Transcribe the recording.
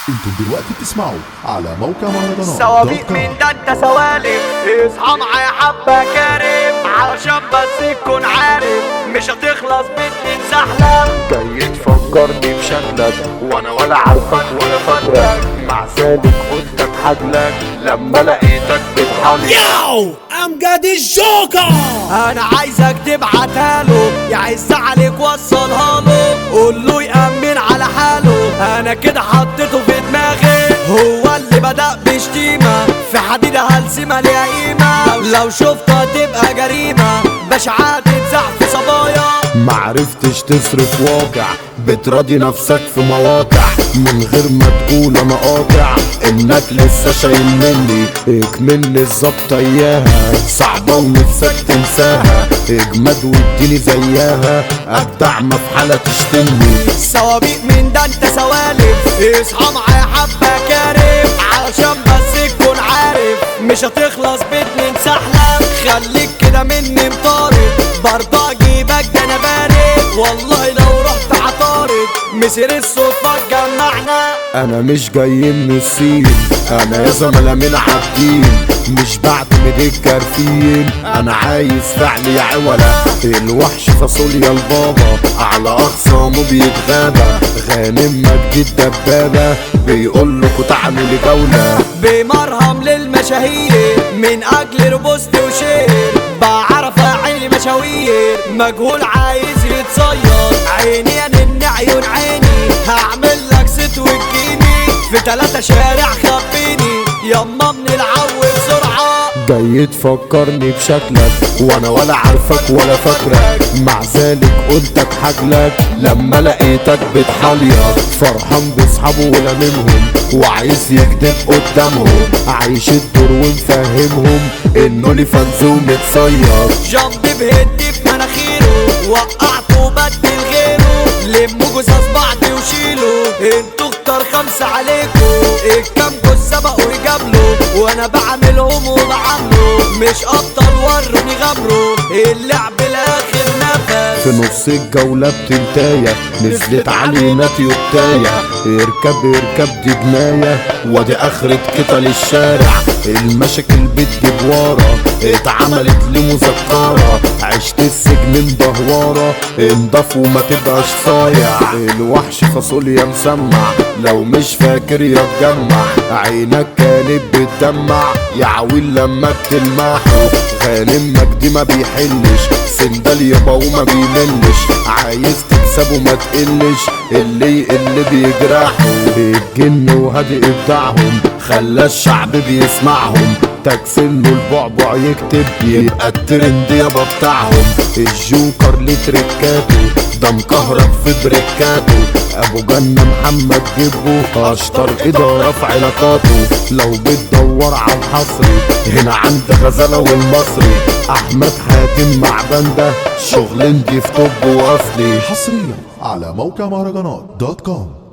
انتوا دلوقتي بتسمعوا على موقع مهرجانات سوابيق من ده انت سوالف اصحى معايا حبة كارم علشان بس تكون عارف مش هتخلص باتنين سحلة جاي تفكرني بشكلك وانا ولا عارفك ولا فاكرك مع ذلك قلت حجلك لما لقيتك بتحلي Yo, I'm got this joker. انا عايزك تبعتها له يعز عليك وصلها له قول له يأمن على حاله انا كده حطيته في دماغي هو اللي بدأ بشتيمة في حديدة هلسمة ليها قيمة لو شفتها تبقى جريمة بشعات تتزح في صبايا معرفتش تصرف واقع بتراضي نفسك في مواقع من غير ما تقول انا قاطع انك لسه شايل مني اكملني الظبط اياها صعبة ونفسك تنساها اجمد واديني زيها ابدع ما في حالة تشتمني سوابيق من ده انت سوالف اصحى معايا حبة كارف علشان بس تكون عارف مش هتخلص باتنين سحلة خليك كده مني مطارد برضه اجيبك ده انا بارد والله لو رحت عطارد مسير الصدفة جمعنا انا مش جاي من الصين انا يا زملاء من عابدين مش بعتمد الكارفين انا عايز فعل يا عولا الوحش فاصوليا البابا على اخصامه بيتغابى غانم مجد الدبابة بيقول لكوا تعالوا لجولة بمرهم للمشاهير من اجل روبوست وشير بعرف اعيني مشاوير مجهول عايز يتصيد عيني يا نن عيون عيني هعمل لك ست وتجيني في تلاتة شارع خبيني يما من العو بسرعة جاي تفكرني بشكلك وانا ولا عارفك ولا فاكرك مع ذلك قلتك حجلك لما لقيتك بتحليط فرحان باصحابه ولا منهم وعايز يكذب قدامهم عايش الدور ومفهمهم انه لي فانزوم متصير جنب بهدي في مناخيره وقعته وبدل غيره لموا جثث بعض وشيلوا انتوا اختار خمسة عليكوا الكام جثة بقوا يجاملوا وانا بعملهم وبعامله مش ابطال وروني غمروا اللعب لاخر في نفس نص الجولة بتنتاية نزلت علينا تيوبتاية اركب اركب دي جناية وادي اخرة قتل الشارع المشاكل بتجيب ورا اتعملت لي مذكرة عشت السجن مدهورة انضف وما تبقاش صايع الوحش فاصوليا مسمع لو مش فاكر يا تجمع عينك كانت بتدمع يا عويل لما بتلمحه غانم مجدي ما بيحلش سندال يابا وما بيملش عايز تكسبه ما تقلش اللي يقل بيجرحه الجن وهادي ابداعهم خلى الشعب بيسمعهم تكسل له البعبع يكتب يبقى الترند يابا بتاعهم الجوكر ليه تركاته ده مكهرب في بريكاته ابو جنة محمد جيبه اشطر ادارة في علاقاته لو بتدور على الحصري هنا عند غزالة والمصري احمد حاتم مع بندة شغل نضيف طب واصلي حصريا على موقع مهرجانات دوت كوم